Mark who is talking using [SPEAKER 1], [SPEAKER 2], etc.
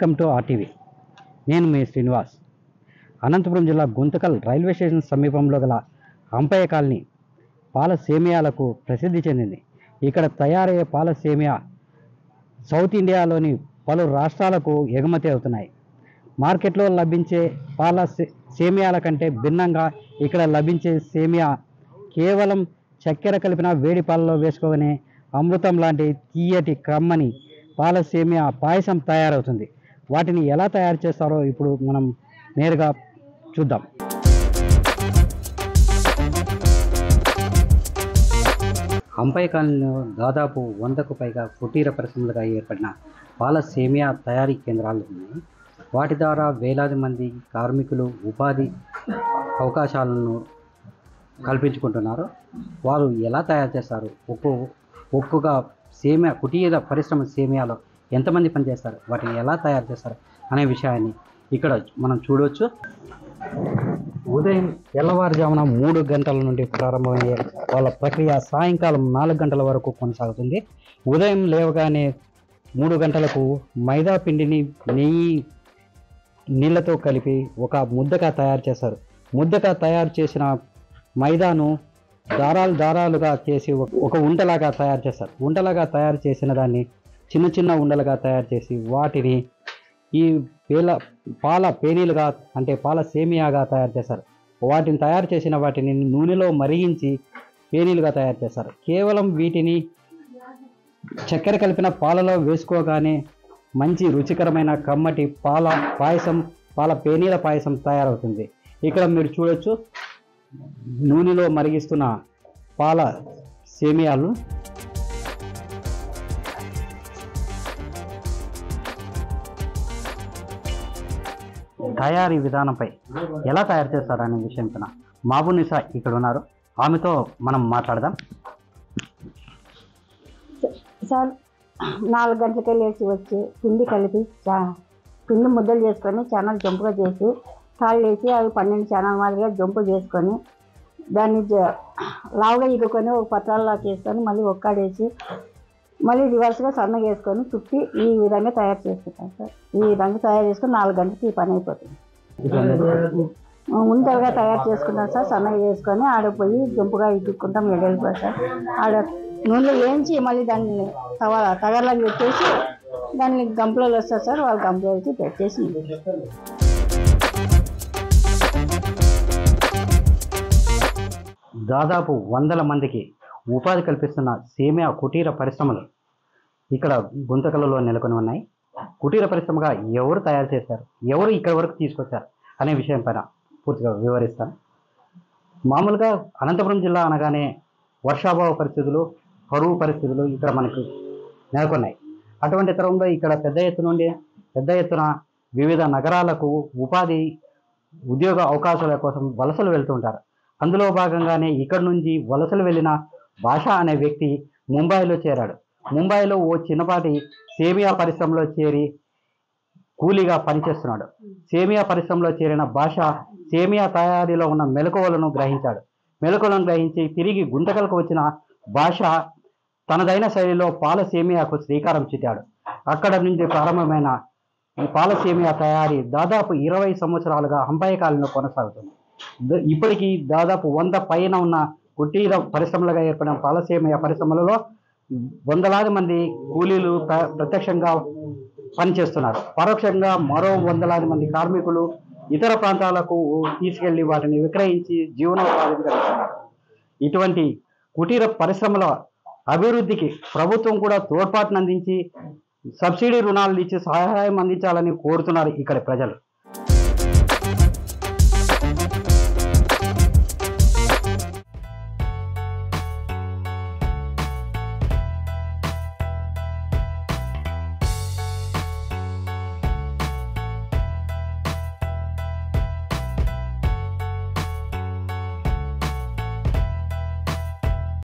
[SPEAKER 1] welcome to RTV నేను మీ శ్రీనివాస్ అనంతపురం జిల్లా Guntakal railway station సమీపంలో గల అంపయ్య కాలనీ పాల సేమియాలకు ప్రసిద్ధి చెందింది ఇక్కడ తయారయ్యే పాల సేమియా సౌత్ ఇండియాలోని పలు రాష్ట్రాలకు ఎగుమతి అవుతున్నాయి మార్కెట్లో లభించే పాల సే- సేమియాల కంటే భిన్నంగా ఇక్కడ లభించే సేమియా కేవలం చక్కెర కలిపిన వేడి పాలలో వేసుకొని అమృతం లాంటి తీయటి కమ్మని పాల సేమియా పాయసం తయారవుతుంది వాటిని ఎలా తయారు చేస్తారో ఇప్పుడు మనం నేరుగా చూద్దాం అంపై కాలనీలో దాదాపు వందకు పైగా కుటీర పరిశ్రమలుగా ఏర్పడిన పాల సేమియా తయారీ కేంద్రాలు ఉన్నాయి వాటి ద్వారా వేలాది మంది కార్మికులు ఉపాధి అవకాశాలను కల్పించుకుంటున్నారు వారు ఎలా తయారు చేస్తారు ఒక్కో ఒక్కొక్క సేమియా కుటీర పరిశ్రమ సేమియాలో ఎంతమంది పనిచేస్తారు వాటిని ఎలా తయారు చేస్తారు అనే విషయాన్ని ఇక్కడ మనం చూడవచ్చు ఉదయం తెల్లవారుజామున మూడు గంటల నుండి ప్రారంభమయ్యే వాళ్ళ ప్రక్రియ సాయంకాలం నాలుగు గంటల వరకు కొనసాగుతుంది ఉదయం లేవగానే మూడు గంటలకు మైదా పిండిని నెయ్యి నీళ్ళతో కలిపి ఒక ముద్దగా తయారు చేస్తారు ముద్దగా తయారు చేసిన మైదాను దారాలు దారాలుగా చేసి ఒక- ఒక ఉంటలాగా తయారు చేస్తారు ఉంటలాగా తయారు చేసిన దాన్ని చిన్న చిన్న ఉండలుగా తయారు చేసి వాటిని ఈ పేల పాల పేనీలుగా అంటే పాల సేమియాగా తయారు చేస్తారు వాటిని తయారు చేసిన వాటిని నూనెలో మరిగించి పేనీలుగా తయారు చేస్తారు కేవలం వీటిని చక్కెర కలిపిన పాలలో వేసుకోగానే మంచి రుచికరమైన కమ్మటి పాల పాయసం పాల పేనీల పాయసం తయారవుతుంది ఇక్కడ మీరు చూడొచ్చు నూనెలో మరిగిస్తున్న పాల సేమియాలు తయారీ విధానంపై ఎలా తయారు చేస్తారు అనే విషయం పైన మాబునిసా ఇక్కడ ఉన్నారు ఆమెతో మనం మాట్లాడదాం
[SPEAKER 2] సార్ నాలుగు గంటలకే లేచి వచ్చి పిండి కలిపి చా పిండి ముద్దలు చేసుకొని చాలా జంపుగా చేసి కాళ్ళు వేసి అవి పన్నెండు చానాల మాదిరిగా జంపు చేసుకొని దాన్ని జ- లావుగా ఇరుకొని ఒక పత్రాల్లో చేసుకొని మళ్ళీ ఒక్కడేసి మళ్ళీ రివర్స్గా సన్నగా వేసుకొని చుట్టి ఈ విధంగా తయారు చేసుకుంటాం సార్ ఈ విధంగా తయారు చేసుకొని నాలుగు గంటలకి ఈ పని అయిపోతుంది ఉండలుగా తయారు చేసుకుంటాం సార్ సన్నగా చేసుకొని ఆడ పోయి జంపుగా ఇద్దుకుంటాం ఎడలిపోయి సార్ ఆడ నూనెలో వేయించి మళ్ళీ దాన్ని తవ తగర్లా పెట్టేసి దాన్ని గంపలలో వస్తారు సార్ వాళ్ళు గంపలోకి పెట్టేసి
[SPEAKER 1] దాదాపు వందల మందికి ఉపాధి కల్పిస్తున్న సేమియా కుటీర పరిశ్రమలు ఇక్కడ గుంతకలలో నెలకొని ఉన్నాయి కుటీర పరిశ్రమగా ఎవరు తయారు చేశారు ఎవరు ఇక్కడి వరకు తీసుకొచ్చారు అనే విషయం పైన పూర్తిగా వివరిస్తాను మామూలుగా అనంతపురం జిల్లా అనగానే వర్షాభావ పరిస్థితులు కరువు పరిస్థితులు ఇక్కడ మనకు నెలకొన్నాయి అటువంటి తరంలో ఇక్కడ పెద్ద ఎత్తున నుండి పెద్ద ఎత్తున వివిధ నగరాలకు ఉపాధి ఉద్యోగ అవకాశాల కోసం వలసలు వెళ్తుంటారు అందులో భాగంగానే ఇక్కడి నుంచి వలసలు వెళ్ళిన భాష అనే వ్యక్తి ముంబైలో చేరాడు ముంబైలో ఓ చిన్నపాటి సేమియా పరిశ్రమలో చేరి కూలీగా పనిచేస్తున్నాడు సేమియా పరిశ్రమలో చేరిన భాష సేమియా తయారీలో ఉన్న మెలకువలను గ్రహించాడు మెలకువలను గ్రహించి తిరిగి గుంతకలకు వచ్చిన భాష తనదైన శైలిలో పాల సేమియాకు శ్రీకారం చుట్టాడు అక్కడ నుంచి ప్రారంభమైన ఈ పాల సేమియా తయారీ దాదాపు ఇరవై సంవత్సరాలుగా అంబాయి కాలంలో కొనసాగుతుంది ద- ఇప్పటికీ దాదాపు వంద పైన ఉన్న కుటీర పరిశ్రమలుగా ఏర్పడిన పాలసేమియా పరిశ్రమలలో వందలాది మంది కూలీలు ప్ర- ప్రత్యక్షంగా పనిచేస్తున్నారు పరోక్షంగా మరో వందలాది మంది కార్మికులు ఇతర ప్రాంతాలకు తీసుకెళ్లి వాటిని విక్రయించి జీవనోపాధిని కలిగిస్తున్నారు ఇటువంటి కుటీర పరిశ్రమల అభివృద్ధికి ప్రభుత్వం కూడా తోడ్పాటును అందించి సబ్సిడీ రుణాలు ఇచ్చి సహాయం అందించాలని కోరుతున్నారు ఇక్కడి ప్రజలు